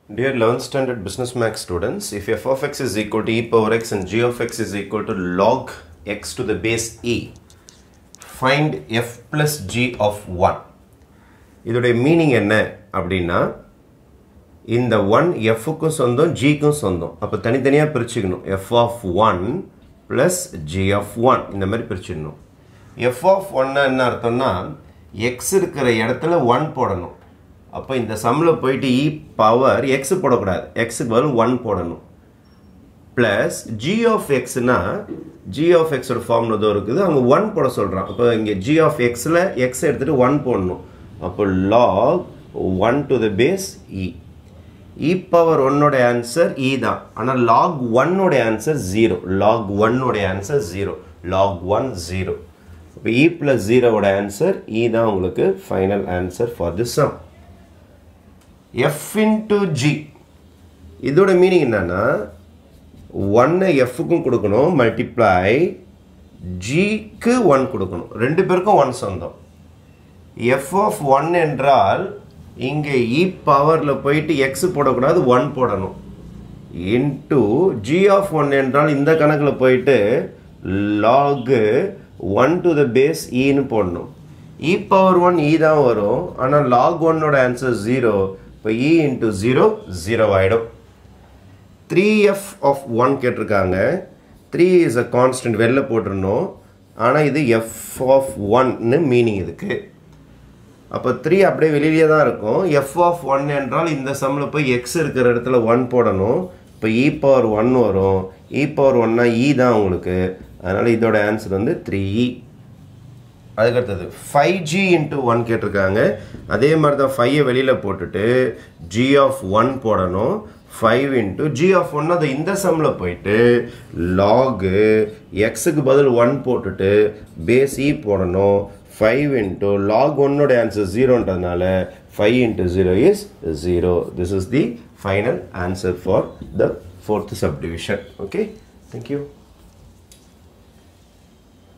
Dear 11th standard business max students, if f of x is equal to e power x and g of x is equal to log x to the base e, find f plus g of 1. இதோடைய meaning என்ன அப்படின்னா இந்த one எஃப்க்கும் சொந்தம் ஜிக்கும் சொந்தம் அப்போ தனித்தனியாக பிரிச்சுக்கணும் F of one plus G of one இந்த மாதிரி பிரிச்சுக்கணும் எஃப் ஆஃப் ஒன்னா என்ன அர்த்தம்னா எக்ஸ் இருக்கிற இடத்துல ஒன் போடணும் அப்போ இந்த சம்மில் போயிட்டு இ பவர் எக்ஸ் போடக்கூடாது எக்ஸுக்கு பதில் ஒன் போடணும் ப்ளஸ் ஜி ஆஃப் எக்ஸ்னா ஜி ஆஃப் எக்ஸோட ஃபார்ம்ல ஏதோ இருக்குது அங்கே ஒன் போட சொல்கிறான் அப்போ இங்கே ஜி ஆஃப் எக்ஸில் எக்ஸ் எடுத்துகிட்டு ஒன் போடணும் அப்போ log one to the base e e power ஒன்னோட ஆன்சர் இ தான் ஆனால் லாக் ஒன்னோட ஆன்சர் ஜீரோ லாக் ஒன்னோட answer zero log one zero இப்போ இ ப்ளஸ் ஜீரோவோட ஆன்சர் இ தான் உங்களுக்கு final answer for this sum F into G இதோட மீனிங் என்னன்னா ஒன்னை எஃப்க்கும் கொடுக்கணும் மல்டிப்ளை ஜிக்கு ஒன் கொடுக்கணும் ரெண்டு பேருக்கும் ஒன் சொந்தம் எஃப் ஆஃப் ஒன் என்றால் இங்கே இ பவரில் போயிட்டு எக்ஸ் போடக்கூடாது ஒன் போடணும் இன்டு ஜி ஆஃப் ஒன் என்றால் இந்த கணக்கில் போயிட்டு log one to the base ஈன்னு போடணும் இ பவர் ஒன் இ தான் வரும் ஆனால் லாக் ஒன்னோட ஆன்சர் ஜீரோ இப்போ இ இன்ட்டு ஜீரோ ஜீரோ ஆகிடும் த்ரீ எஃப் ஆஃப் ஒன் கேட்டிருக்காங்க த்ரீ இஸ் அ கான்ஸ்டன்ட் வெளில போட்டிருந்தோம் ஆனால் இது எஃப் ஆஃப் ஒன்னு மீனிங் இதுக்கு அப்போ த்ரீ அப்படியே வெளியிலே தான் இருக்கும் எஃப் ஆஃப் ஒன் என்றால் இந்த சம்மில் போய் எக்ஸ் இருக்கிற இடத்துல ஒன் போடணும் இப்போ இ பவர் ஒன் வரும் இ பவர் ஒன்னா இ தான் உங்களுக்கு அதனால் இதோட ஆன்சர் வந்து த்ரீ இ அதுக்கடுத்தது ஃபைவ் ஜி இன்ட்டு ஒன் கேட்டிருக்காங்க அதே மாதிரி தான் ஃபைவை வெளியில் போட்டுட்டு ஜி ஆஃப் ஒன் போடணும் five into G of one அது இந்த சம்மில் போயிட்டு லாகு எக்ஸுக்கு பதில் ஒன் போட்டுட்டு பேஸ் இ போடணும் ஃபைவ் இன்ட்டு லாக் ஒன்னோட ஆன்சர் ஜீரோன்றதுனால five into zero is zero this is the final answer for the fourth subdivision okay thank you